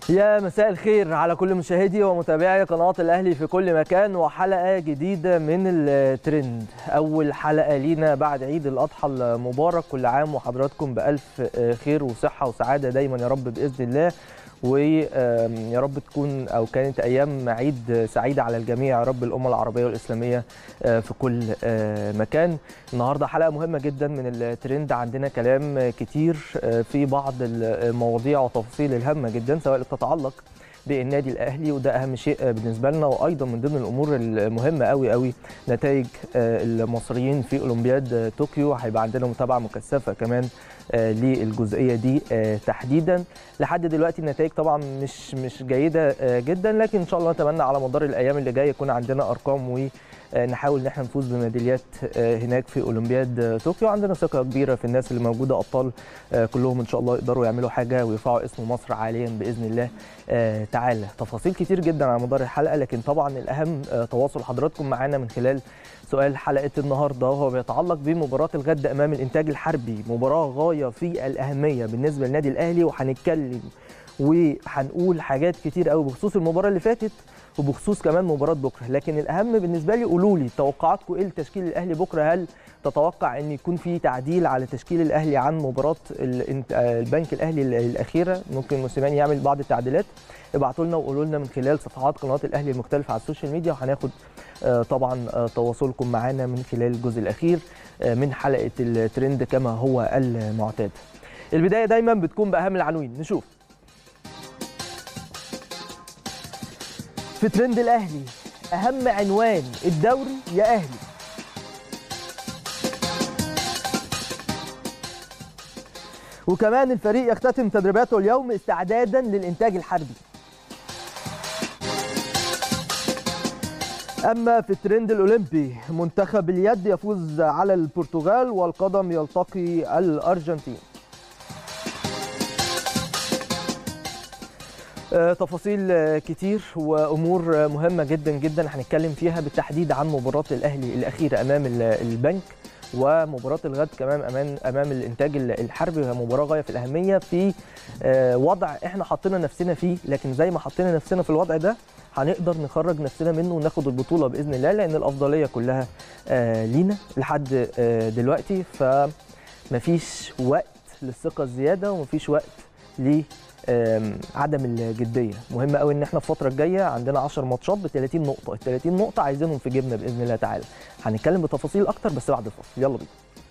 يا مساء الخير على كل مشاهدي ومتابعي قناة الأهلي في كل مكان وحلقة جديدة من الترند أول حلقة لينا بعد عيد الأضحى المبارك كل عام وحضراتكم بألف خير وصحة وسعادة دايما يا رب بإذن الله ويا رب تكون او كانت ايام عيد سعيده على الجميع يا رب الامه العربيه والاسلاميه في كل مكان النهارده حلقه مهمه جدا من الترند عندنا كلام كتير في بعض المواضيع وتفاصيل الهامه جدا سواء اللي بتتعلق بالنادي الاهلي وده اهم شيء بالنسبه لنا وايضا من ضمن الامور المهمه قوي قوي نتائج المصريين في اولمبياد طوكيو هيبقى عندنا متابعه مكثفه كمان للجزئيه دي تحديدا لحد دلوقتي النتائج طبعا مش مش جيده جدا لكن ان شاء الله نتمنى على مدار الايام اللي جايه يكون عندنا ارقام و نحاول ان احنا نفوز بميداليات هناك في اولمبياد طوكيو عندنا ثقه كبيره في الناس اللي موجوده ابطال كلهم ان شاء الله يقدروا يعملوا حاجه ويرفعوا اسم مصر عاليا باذن الله تعالى تفاصيل كتير جدا على مدار الحلقه لكن طبعا الاهم تواصل حضراتكم معانا من خلال سؤال حلقه النهارده وهو بيتعلق بمباراه الغد امام الانتاج الحربي مباراه غايه في الاهميه بالنسبه للنادي الاهلي وهنتكلم وهنقول حاجات كتير قوي بخصوص المباراه اللي فاتت وبخصوص كمان مباراه بكره لكن الاهم بالنسبه لي قولوا لي توقعاتكم ايه لتشكيل الاهلي بكره هل تتوقع ان يكون في تعديل على تشكيل الاهلي عن مباراه البنك الاهلي الاخيره ممكن موسيماني يعمل بعض التعديلات ابعتوا لنا وقولوا لنا من خلال صفحات قناه الاهلي المختلفه على السوشيال ميديا وهناخد طبعا تواصلكم معانا من خلال الجزء الاخير من حلقه الترند كما هو المعتاد البدايه دايما بتكون باهم العناوين نشوف في ترند الاهلي اهم عنوان الدوري يا اهلي وكمان الفريق يختتم تدريباته اليوم استعدادا للانتاج الحربي اما في الترند الاولمبي منتخب اليد يفوز على البرتغال والقدم يلتقي الارجنتين تفاصيل كتير وامور مهمه جدا جدا هنتكلم فيها بالتحديد عن مباراه الاهلي الاخيره امام البنك ومباراه الغد كمان امام امام الانتاج الحربي وهي مباراه غايه في الاهميه في وضع احنا حطينا نفسنا فيه لكن زي ما حطينا نفسنا في الوضع ده هنقدر نخرج نفسنا منه وناخد البطوله باذن الله لان الافضليه كلها لينا لحد دلوقتي فمفيش وقت للثقه الزياده ومفيش وقت ل عدم الجديه مهم قوي ان احنا الفتره الجايه عندنا 10 ماتشات ب 30 نقطه ال 30 نقطه عايزينهم في جيبنا باذن الله تعالى هنتكلم بتفاصيل اكتر بس بعد الفاصل يلا بينا